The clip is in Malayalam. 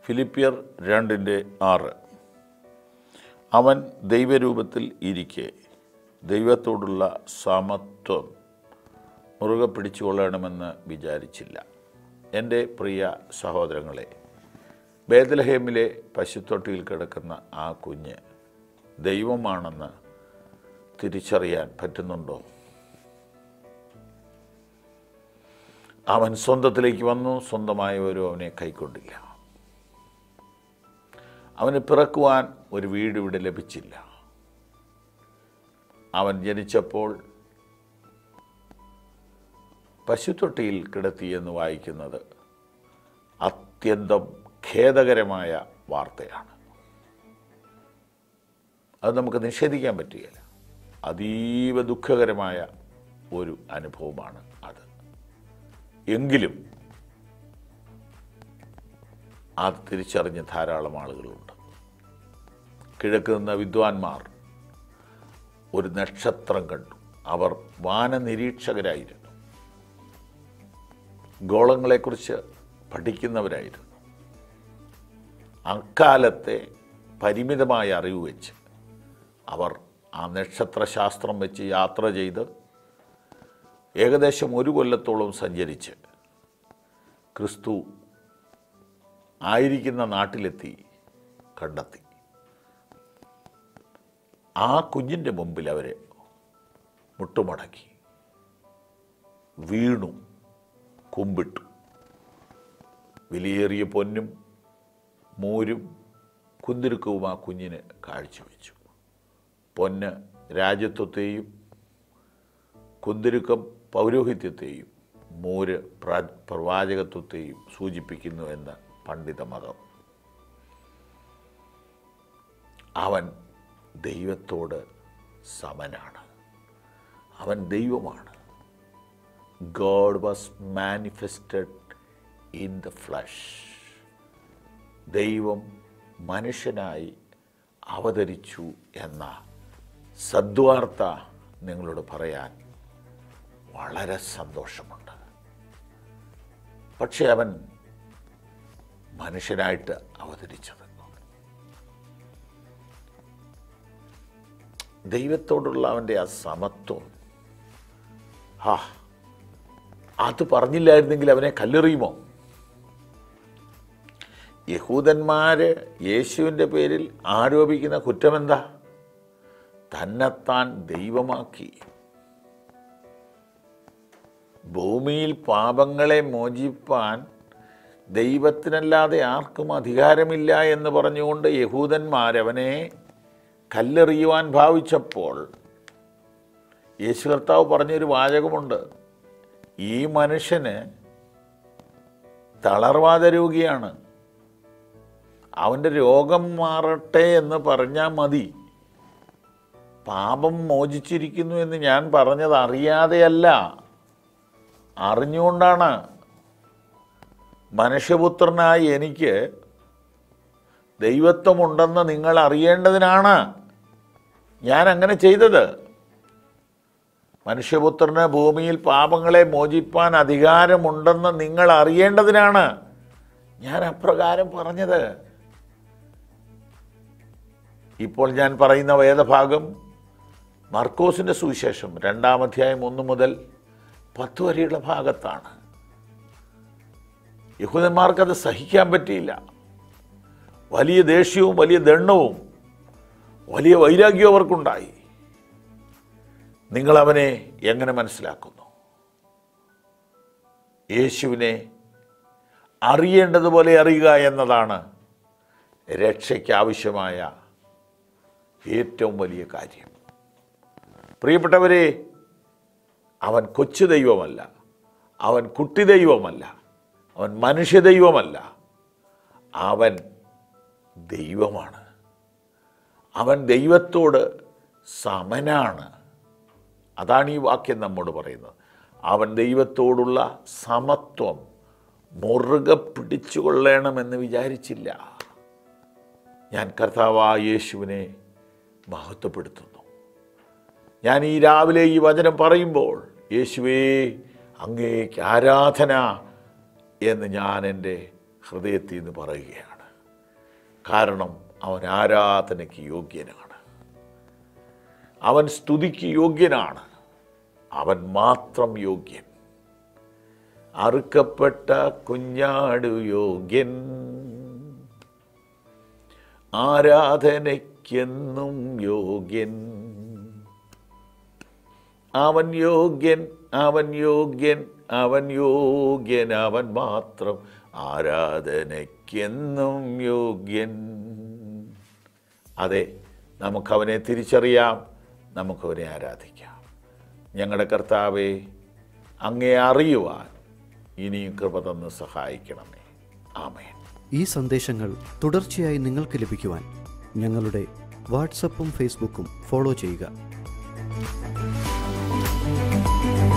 ഫിലിപ്പിയർ രണ്ടിൻ്റെ ആറ് അവൻ ദൈവരൂപത്തിൽ ഇരിക്കെ ദൈവത്തോടുള്ള സമത്വം മുറുകെ പിടിച്ചുകൊള്ളണമെന്ന് വിചാരിച്ചില്ല എൻ്റെ പ്രിയ സഹോദരങ്ങളെ ബേദലഹേമിലെ പശുത്തൊട്ടിയിൽ കിടക്കുന്ന ആ കുഞ്ഞ് ദൈവമാണെന്ന് തിരിച്ചറിയാൻ പറ്റുന്നുണ്ടോ അവൻ സ്വന്തത്തിലേക്ക് വന്നു സ്വന്തമായവരും അവനെ കൈക്കൊണ്ടില്ല അവന് പിറക്കുവാൻ ഒരു വീട് ഇവിടെ ലഭിച്ചില്ല അവൻ ജനിച്ചപ്പോൾ പശുത്തൊട്ടിയിൽ കിടത്തിയെന്ന് വായിക്കുന്നത് അത്യന്തം ഖേദകരമായ വാർത്തയാണ് അത് നമുക്ക് നിഷേധിക്കാൻ പറ്റുകയില്ല അതീവ ദുഃഖകരമായ ഒരു അനുഭവമാണ് അത് എങ്കിലും അത് തിരിച്ചറിഞ്ഞ ധാരാളം ആളുകളുണ്ട് കിഴക്ക് നിന്ന വിദ്വാൻമാർ ഒരു നക്ഷത്രം കണ്ടു അവർ വാനനിരീക്ഷകരായിരുന്നു ഗോളങ്ങളെക്കുറിച്ച് പഠിക്കുന്നവരായിരുന്നു അക്കാലത്തെ പരിമിതമായ അറിവ് വെച്ച് അവർ ആ നക്ഷത്രശാസ്ത്രം വെച്ച് യാത്ര ചെയ്ത് ഏകദേശം ഒരു കൊല്ലത്തോളം സഞ്ചരിച്ച് ക്രിസ്തു ആയിരിക്കുന്ന നാട്ടിലെത്തി കണ്ടെത്തി ആ കുഞ്ഞിൻ്റെ മുമ്പിൽ അവരെ മുട്ടുമടക്കി വീണു കുമ്പിട്ടു വിലയേറിയ പൊന്നും മോരും കുന്തിരുക്കവും ആ കുഞ്ഞിന് കാഴ്ചവെച്ചു പൊന്ന് രാജ്യത്വത്തെയും കുന്തിരുക്കം പൗരോഹിത്യത്തെയും മോര് പ്ര- പ്രവാചകത്വത്തെയും സൂചിപ്പിക്കുന്നു എന്ന് പണ്ഡിതമതം അവൻ ദൈവത്തോട് സമനാണ് അവൻ ദൈവമാണ് God was manifested in the flesh ദൈവം മനുഷ്യനായി അവതരിച്ചു എന്ന സദ്വാർത്ത നിങ്ങളോട് പറയാൻ വളരെ സന്തോഷമുണ്ട് പക്ഷെ അവൻ മനുഷ്യനായിട്ട് അവതരിച്ചത് ദൈവത്തോടുള്ള അവൻ്റെ ആ സമത്വം ഹാ അത് പറഞ്ഞില്ലായിരുന്നെങ്കിൽ അവനെ കല്ലെറിയുമോ യഹൂദന്മാര് യേശുവിൻ്റെ പേരിൽ ആരോപിക്കുന്ന കുറ്റമെന്താ തന്നെത്താൻ ദൈവമാക്കി ഭൂമിയിൽ പാപങ്ങളെ മോചിപ്പാൻ ദൈവത്തിനല്ലാതെ ആർക്കും അധികാരമില്ല എന്ന് പറഞ്ഞുകൊണ്ട് യഹൂദന്മാരവനെ കല്ലെറിയുവാൻ ഭാവിച്ചപ്പോൾ യേശു കർത്താവ് പറഞ്ഞൊരു വാചകമുണ്ട് ഈ മനുഷ്യന് തളർവാദ രോഗിയാണ് അവൻ്റെ രോഗം മാറട്ടെ എന്ന് പറഞ്ഞാൽ മതി പാപം മോചിച്ചിരിക്കുന്നു എന്ന് ഞാൻ പറഞ്ഞത് അറിയാതെയല്ല അറിഞ്ഞുകൊണ്ടാണ് മനുഷ്യപുത്രനായി എനിക്ക് ദൈവത്വമുണ്ടെന്ന് നിങ്ങൾ അറിയേണ്ടതിനാണ് ഞാൻ അങ്ങനെ ചെയ്തത് മനുഷ്യപുത്രന് ഭൂമിയിൽ പാപങ്ങളെ മോചിപ്പാൻ അധികാരമുണ്ടെന്ന് നിങ്ങൾ അറിയേണ്ടതിനാണ് ഞാൻ അപ്രകാരം പറഞ്ഞത് ഇപ്പോൾ ഞാൻ പറയുന്ന വേദഭാഗം മർക്കോസിൻ്റെ സുവിശേഷം രണ്ടാം അധ്യായം ഒന്ന് മുതൽ പത്ത് വരെയുള്ള ഭാഗത്താണ് യഹൂദന്മാർക്കത് സഹിക്കാൻ പറ്റിയില്ല വലിയ ദേഷ്യവും വലിയ ദണ്ണവും വലിയ വൈരാഗ്യവും അവർക്കുണ്ടായി നിങ്ങൾ അവനെ എങ്ങനെ മനസ്സിലാക്കുന്നു യേശുവിനെ അറിയേണ്ടതുപോലെ അറിയുക എന്നതാണ് രക്ഷയ്ക്ക് ആവശ്യമായ ഏറ്റവും വലിയ കാര്യം പ്രിയപ്പെട്ടവരെ അവൻ കൊച്ചു ദൈവമല്ല അവൻ കുട്ടി ദൈവമല്ല അവൻ മനുഷ്യ ദൈവമല്ല അവൻ ദൈവമാണ് അവൻ ദൈവത്തോട് സമനാണ് അതാണ് ഈ വാക്യം നമ്മോട് പറയുന്നത് അവൻ ദൈവത്തോടുള്ള സമത്വം മുറുകെ പിടിച്ചുകൊള്ളണമെന്ന് വിചാരിച്ചില്ല ഞാൻ കർത്താവായ യേശുവിനെ മഹത്വപ്പെടുത്തുന്നു ഞാൻ ഈ രാവിലെ ഈ വചനം പറയുമ്പോൾ യേശുവേ അങ്ങേക്ക് ആരാധന എന്ന് ഞാൻ എൻ്റെ ഹൃദയത്തിൽ നിന്ന് പറയുകയാണ് കാരണം അവൻ ആരാധനയ്ക്ക് യോഗ്യനാണ് അവൻ സ്തുതിക്ക് യോഗ്യനാണ് അവൻ മാത്രം യോഗ്യൻ അറുക്കപ്പെട്ട കുഞ്ഞാടു യോഗ്യൻ ആരാധനയ്ക്കെന്നും യോഗ്യൻ അവൻ യോഗ്യൻ അവൻ യോഗ്യൻ അവൻ യോഗ്യൻ അവൻ മാത്രം ആരാധനയ്ക്കെന്നും യോഗ്യൻ അതെ നമുക്കവനെ തിരിച്ചറിയാം നമുക്കവനെ ആരാധിക്കാം ഞങ്ങളുടെ കർത്താവെ അങ്ങേ അറിയുവാൻ ഇനിയും കൃപ തന്ന് സഹായിക്കണമേ ആമേൻ ഈ സന്ദേശങ്ങൾ തുടർച്ചയായി നിങ്ങൾക്ക് ലഭിക്കുവാൻ ഞങ്ങളുടെ വാട്സപ്പും ഫേസ്ബുക്കും ഫോളോ ചെയ്യുക